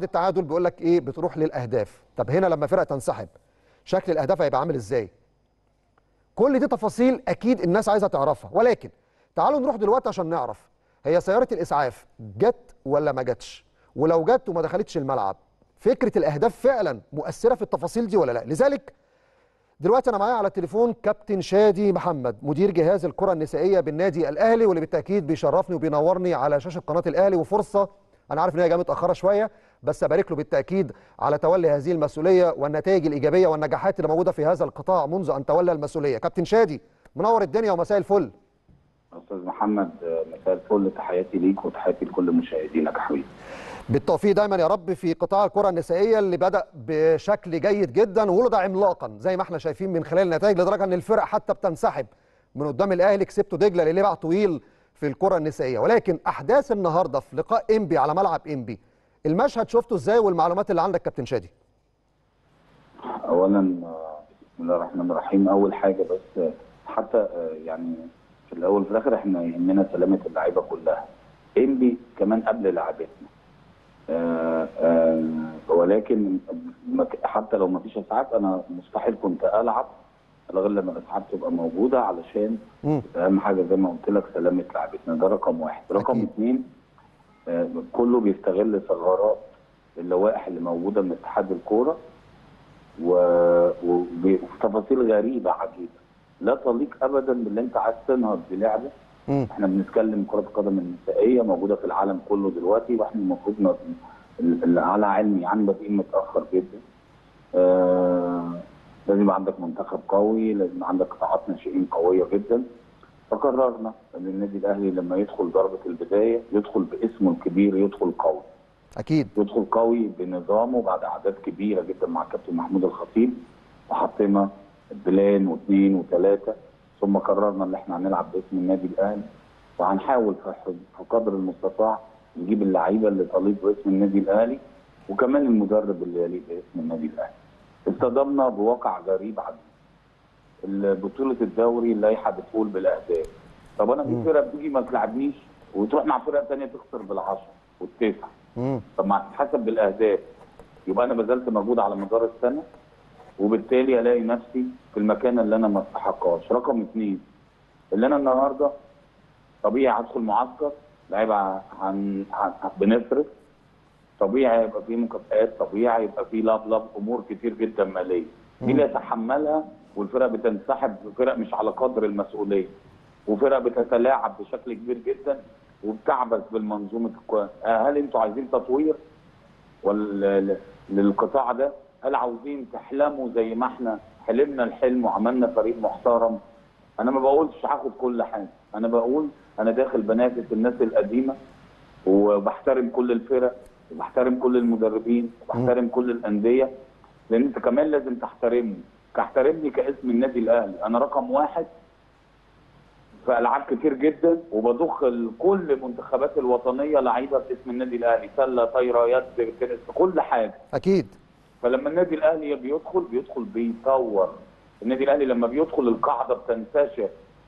التعادل بيقول لك ايه بتروح للاهداف طب هنا لما فرقه تنسحب شكل الاهداف هيبقى عامل ازاي كل دي تفاصيل اكيد الناس عايزه تعرفها ولكن تعالوا نروح دلوقتي عشان نعرف هي سياره الاسعاف جت ولا ما جاتش ولو جت وما دخلتش الملعب فكره الاهداف فعلا مؤثره في التفاصيل دي ولا لا لذلك دلوقتي انا معايا على التليفون كابتن شادي محمد مدير جهاز الكره النسائيه بالنادي الاهلي واللي بالتاكيد بيشرفني وبينورني على شاشه قناه الاهلي وفرصه انا عارف ان هي جايه متاخره شويه بس ابارك له بالتاكيد على تولي هذه المسؤوليه والنتائج الايجابيه والنجاحات اللي موجوده في هذا القطاع منذ ان تولى المسؤوليه كابتن شادي منور الدنيا ومساء الفل استاذ محمد مساء الفل تحياتي ليك وتحياتي لكل مشاهدينك يا حبيبي بالتوفيق دايما يا رب في قطاع الكره النسائيه اللي بدا بشكل جيد جدا وولد عملاقا زي ما احنا شايفين من خلال النتائج لدرجه ان الفرق حتى بتنسحب من قدام الاهلي كسبته دجله اللي ليه بقى طويل في الكره النسائيه ولكن احداث النهارده في لقاء انبي على ملعب انبي المشهد شفته ازاي والمعلومات اللي عندك كابتن شادي اولا بسم الله الرحمن الرحيم اول حاجه بس حتى يعني في الاول وفي الاخر احنا يهمنا سلامه اللعيبه كلها انبي كمان قبل لعبتنا آآ آآ ولكن حتى لو ما فيش اسعاف انا مستحيل كنت العب لغايه لما الاسعاف تبقى موجوده علشان مم. اهم حاجه زي ما قلت لك سلامه لعبتنا ده رقم واحد رقم أكيد. اثنين آه، كله بيستغل ثغرات اللوائح اللي موجوده من اتحاد الكوره و- وب- وفي تفاصيل غريبه عجيبه لا تليق ابدا باللي انت عايز تنهض بلعبه مم. احنا بنتكلم كره القدم النسائيه موجوده في العالم كله دلوقتي واحنا المفروض ن- ال- ال- على علم يعني بادئين متاخر جدا آه لازم يبقى عندك منتخب قوي لازم يبقى عندك قطاعات ناشئين قويه جدا فقررنا ان النادي الاهلي لما يدخل ضربه البدايه يدخل باسمه الكبير يدخل قوي اكيد يدخل قوي بنظامه بعد اعداد كبيره جدا مع الكابتن محمود الخطيب وحطينا بلان واثنين وثلاثه ثم قررنا ان احنا هنلعب باسم النادي الاهلي وهنحاول في ح- في قدر المستطاع نجيب اللعيبه اللي تليق باسم النادي الاهلي وكمان المدرب اللي يليق باسم النادي الاهلي. اصطدمنا بواقع غريب عجيب. بطوله الدوري اللائحه بتقول بالاهداف. طب انا في فرقه بتيجي ما تلعبنيش وتروح مع فرقه ثانيه تخسر بالعشره والتسعه. مم. طب ما هتتحسب بالاهداف يبقى انا بذلت مجهود على مدار السنه وبالتالي الاقي نفسي في المكان اللي انا ما استحقهاش رقم اثنين اللي انا النهارده طبيعي هدخل معسكر لعيبه هن... هن... بنصرف طبيعي هيبقى في مكافآت طبيعي هيبقى في لاب لاب امور كتير جدا ماليه دي اللي يتحملها والفرق بتنسحب فرق مش على قدر المسؤوليه وفرق بتتلاعب بشكل كبير جدا وبتعبث بالمنظومه الكوره هل انتوا عايزين تطوير ولا للقطاع ده هل عاوزين تحلموا زي ما احنا حلمنا الحلم وعملنا فريق محترم انا ما بقولش هاخد كل حاجه انا بقول انا داخل بنافس الناس القديمه وبحترم كل الفرق وبحترم كل المدربين وبحترم كل الانديه لان انت كمان لازم تحترمني تحترمني كاسم النادي الاهلي انا رقم واحد في العاب كتير جدا وبضخ كل المنتخبات الوطنيه لعيبه باسم النادي الاهلي سله طايره يد تنس كل حاجه اكيد فلما النادي الاهلي بيدخل بيدخل بيطور النادي الاهلي لما بيدخل القاعده بتنتشر